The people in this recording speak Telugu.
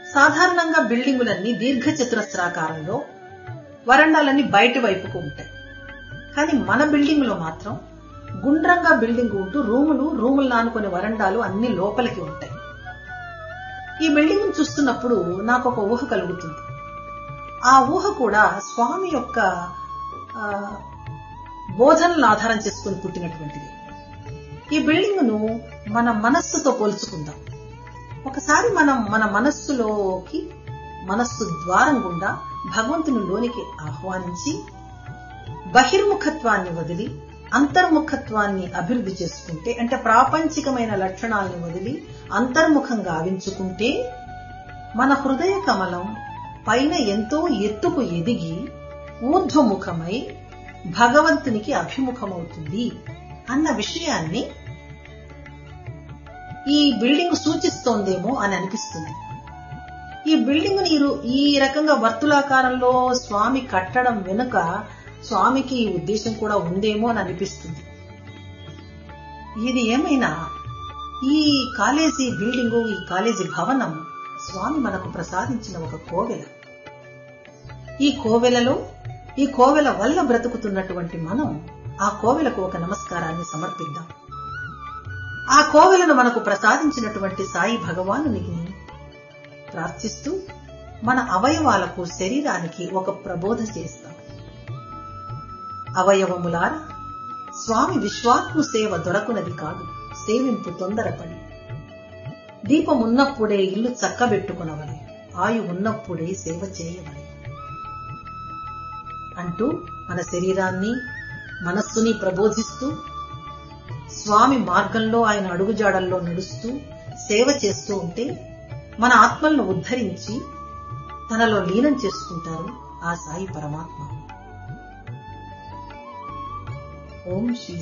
సాధారణంగా బిల్డింగులన్నీ దీర్ఘ చతురస్రాకారంలో వరండాలన్నీ బయటి వైపుకు ఉంటాయి కానీ మన బిల్డింగ్ లో మాత్రం గుండ్రంగా బిల్డింగ్ ఉంటూ రూములు రూములు నానుకునే వరండాలు అన్ని లోపలికి ఉంటాయి ఈ బిల్డింగ్ చూస్తున్నప్పుడు నాకు ఒక ఊహ కలుగుతుంది ఆ ఊహ కూడా స్వామి యొక్క ఆ, బోధనలను ఆధారం చేసుకుని పుట్టినటువంటిది ఈ బిల్డింగ్ ను మన మనస్సుతో పోల్చుకుందాం ఒకసారి మనం మన మనస్సులోకి మనస్సు ద్వారం గుండా భగవంతుని లోనికి ఆహ్వానించి బహిర్ముఖత్వాన్ని వదిలి అంతర్ముఖత్వాన్ని అభివృద్ధి చేసుకుంటే అంటే ప్రాపంచికమైన లక్షణాలను వదిలి అంతర్ముఖంగా గావించుకుంటే మన హృదయ కమలం పైన ఎంతో ఎత్తుకు ఎదిగి ఊర్ధ్వముఖమై భగవంతునికి అభిముఖమవుతుంది అన్న విషయాన్ని ఈ బిల్డింగ్ సూచిస్తోందేమో అని అనిపిస్తుంది ఈ బిల్డింగ్ నీరు ఈ రకంగా వర్తులాకారంలో స్వామి కట్టడం వెనుక స్వామికి ఈ ఉద్దేశం కూడా ఉందేమో అని అనిపిస్తుంది ఇది ఏమైనా ఈ కాలేజీ బిల్డింగు ఈ కాలేజీ భవనం స్వామి మనకు ప్రసాదించిన ఒక కోవెల ఈ కోవెలలో ఈ కోవెల వల్ల బ్రతుకుతున్నటువంటి మనం ఆ కోవెలకు ఒక నమస్కారాన్ని సమర్పిద్దాం ఆ కోవెలను మనకు ప్రసాదించినటువంటి సాయి భగవానునికి ప్రార్థిస్తూ మన అవయవాలకు శరీరానికి ఒక ప్రబోధ చేస్తాం అవయవములార స్వామి విశ్వాత్ము సేవ దొరకునది కాదు సేవింపు తొందరపడి దీపం ఉన్నప్పుడే ఇల్లు చక్కబెట్టుకునవని ఆయు ఉన్నప్పుడే సేవ చేయవని అంటూ మన శరీరాన్ని మనస్సుని ప్రబోధిస్తూ స్వామి మార్గంలో ఆయన అడుగుజాడల్లో నడుస్తూ సేవ చేస్తూ ఉంటే మన ఆత్మలను ఉద్ధరించి తనలో లీనం చేసుకుంటారు ఆ సాయి పరమాత్మ ఓం శ్రీ